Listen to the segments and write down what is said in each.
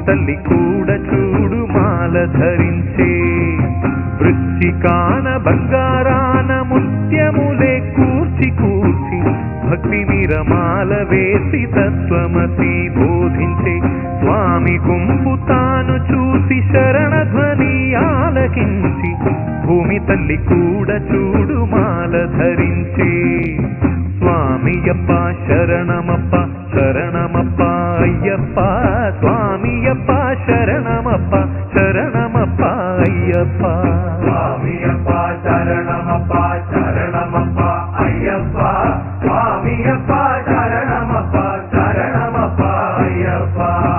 తల్లి కూడా చూడు మాల ధరించే వృశ్చికాన బంగారాన ముత్యములే కూర్చి కూర్చి భక్తి నిరమాల వేసి తత్వమసి బోధించే స్వామి గుంపు తాను చూసి శరణ ధ్వని ఆలకించి భూమి తల్లి కూడా చూడు మాల ధరించే స్వామియప్ప శరణమప్ప శరణమప్ప అయ్యప్ప స్వామియప్ప శరణమప్ప శరణమప్ప అయ్యప్ప స్వామియప్ప శరణమప్ప శరణమప్ప అయ్యప్ప స్వామియప్ప శరణమప్ప శరణమప్ప అయ్యప్ప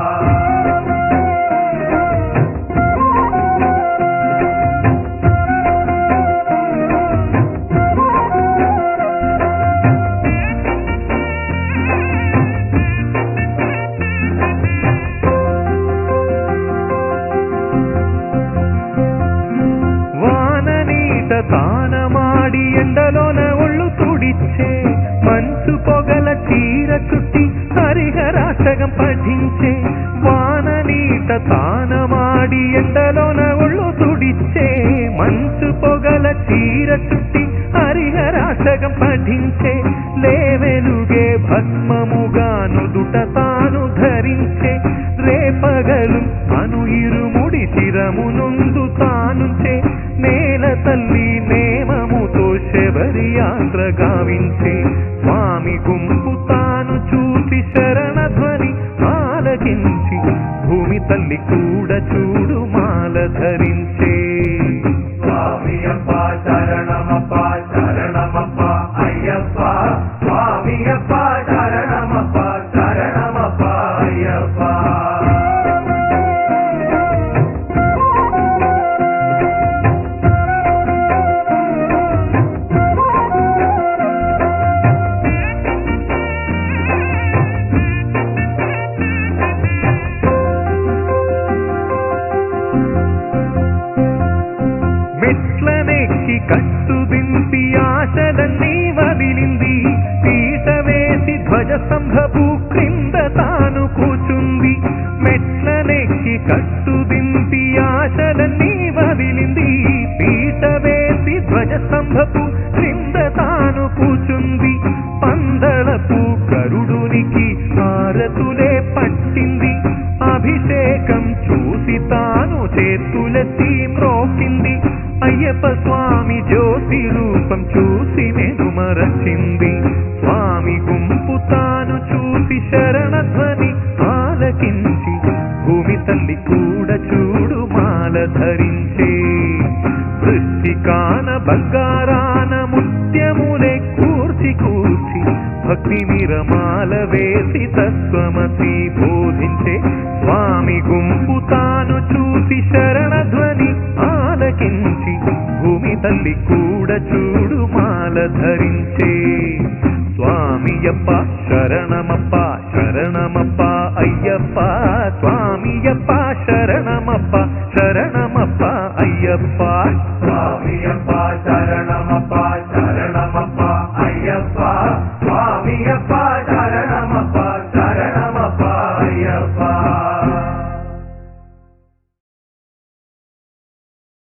వాన నీట తానమాడి ఎండలోన ఒళ్ళు తుడిచ్చే మంచు పొగల చీర చుట్టి హరిహరాసగం పఠించే వాన నీట తానమాడి ఎండలోన ఒళ్ళు తుడిచ్చే మంచు పొగల చీర చుట్టి హరిహరాసగం పఠించే లేవెలుగే భస్మముగా నుదుట తాను ధరించే రేపగలు అను ఇరుముడి శిరమునుందు తానుంచే నేల తల్లి నేమముతో శబరి యాత్ర గావించే స్వామి గుంపు తాను చూసి శరణ ధ్వని ఆలకించి భూమి తల్లి కూడా చూడు మాల ధరించే స్వామియప్ప శరణమప్ప శరణమప్ప అయ్యప్ప స్వామియప్ప శరణమప్ప శరణమప్ప అయ్యప్ప మెట్లనెక్కి కట్టు దింపి ఆశలన్నీ వదిలింది పీట వేసి ధ్వజ స్తంభపు క్రింద తాను కూచుంది మెట్లనెక్కి కట్టు దింపి ఆశలన్నీ వదిలింది పీట వేసి ధ్వజ స్తంభపు క్రింద తాను కూచుంది పందలపు గరుడునికి హారతులే పట్టింది అభిషేకం చూసి తాను చేతులెత్తి మ్రోకింది అయ్యప్ప స్వామి జ్యోతి రూపం చూసి నేను మరచింది స్వామి గుంపు తాను చూసి శరణ ధ్వని ఆలకించి భూమి తల్లి కూడా చూడు మాల ధరించే వృష్టికాన బంగారాన ముత్యములే కూర్చి కూర్చి భక్తి నిరమాల వేసి తత్వమసి బోధించే స్వామి గుంపు తాను చూసి శరణ ధ్వని ఆలకించి భూమి తల్లి కూడా చూడు మాల ధరించే స్వామియప్ప శరణమప్ప శరణమప్ప అయ్యప్ప స్వామియప్ప శరణమప్ప శరణమప్ప అయ్యప్ప స్వామియప్ప శరణమప్ప శరణమప్ప అయ్యప్ప స్వామియప్ప శరణమప్ప శరణమప్ప అయ్యప్ప